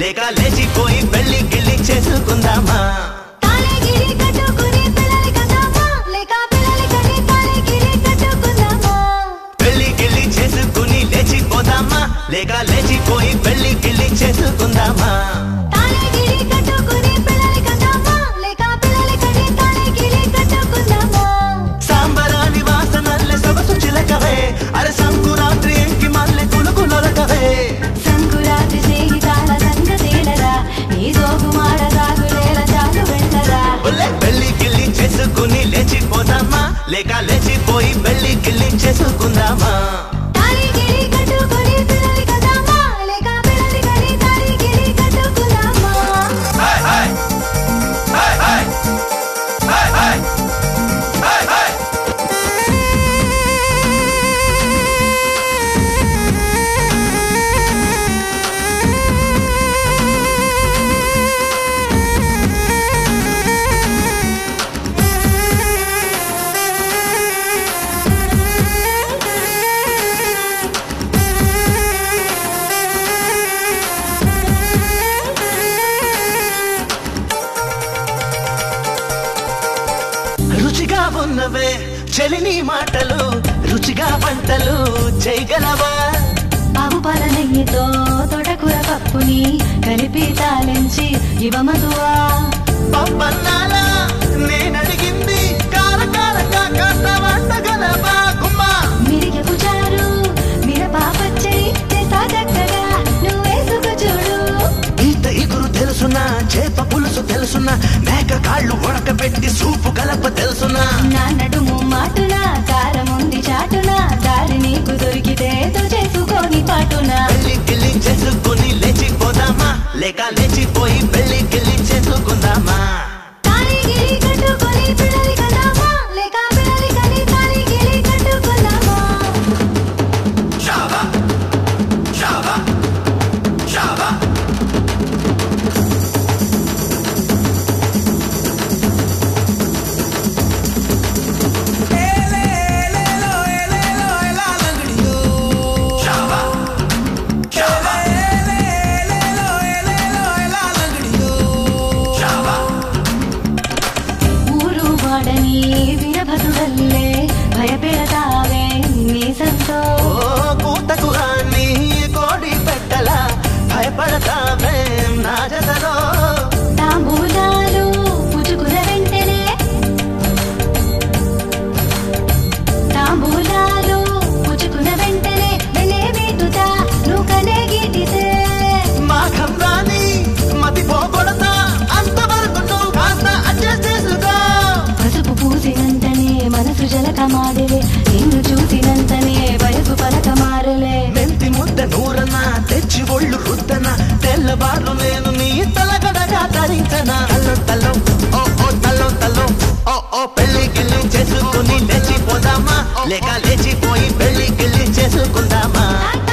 లేక లేచిపోయి పెళ్లి గిల్లి చేసుకుందామా తాళిగిరి కట్టుకుని పిల్లలి కదామా లేక పిల్లలి కని తాళిగిరి కట్టుకుందామా పెళ్లి గిల్లి చేసుకుని లేచిపోదామా లేక లేచిపోయి పెళ్లి గిల్లి చేసుకుందామా తాళిగిరి కట్టుకుని పిల్లలి కదామా లేక పిల్లలి కని తాళిగిరి కట్టుకుందామా సాంబరాని వాసనల్లె సొగసు చిలకవే అరే సంకురాత్రి ఎంకి మల్లె కులుకులొరకవే సంకురాత్రి స్నేహితాల సంగతేలరా నీ జోగు మాడ సాగులేల చాలు వెళ్ళరా ఒలే పెళ్లి గిల్లి చేసుకుని లేచిపోదామా లేక లేచిపోయి పెళ్లి గిల్లి చేసుకుందామా తాళిగిరి కట్టుకుని పిల్లలి కదామా లేక పిల్లలి కని తాళిగిరి కట్టుకుందామా రుచిగా ఉన్నవే చెలిని మాటలు రుచిగా వంటలు చేయగలవా బాబు పాల నెయ్యితో తోటకూర పప్పుని కలిపి తాలించి ఇవ్వమగువా పప్పన్నాలా నేనడిగింది కారకారగా కాస్త వంటగలవా గుమ్మా మిరిగపు చారు మిరపా పచ్చడి తెస్తా చక్కగా నువ్వేసుకు చూడు ఈత ఇగురు తెలుసునా చేప పులుసు తెలుసునా మేక కాళ్ళు ఉడకబెట్టి సూపు కలప తెలుసునా నా నడుము మాటున కారం ఉంది చాటున దారి నీకు దొరికితే తో చేసుకొని పాటున పెళ్లి గిల్లి చేసుకుని లేచిపోదామా లేక లేచిపోయి పెళ్లి గిల్లి చేసుకుందామా తాళిగిరి కట్టుకొని పిల్లలి కదామా లేక పిల్లలి కని తాళిగిరి కట్టుకుందామా ఊరు వాడని వీరభద్రుడల్లే భయపెడతావే మీసంతో ఓ కూతకు రాని కోడి పెట్టల భయపడతావే నా జతలో తాంబూలాలు పుచ్చుకున్న వెంటనే తాంబూలాలు పుచ్చుకున్న వెంటనే వెనే మీటుతా నువ్వు గీటితే మాఘం రాని మతి పోగొడతా అంతవరకు నువ్వు కాస్త అడ్జస్ట్ చేసుకో పసుపు పూసినంతనే మనసు జలక మాడలే నిన్ను చూసినంతనే వయసు పలక మారలే మెంతి ముద్ద నూరన తెచ్చి ఒళ్ళు రుద్దన తెల్లవారు నేను నీ తలగడగా ధరించనా తల్లో తల్లో ఓ ఓ తల్లో తల్లో ఓ ఓ పెళ్లి గిల్లి చేసుకుని లేచిపోదామా లేక లేచిపోయి పెళ్లి గిల్లి చేసుకుందామా నా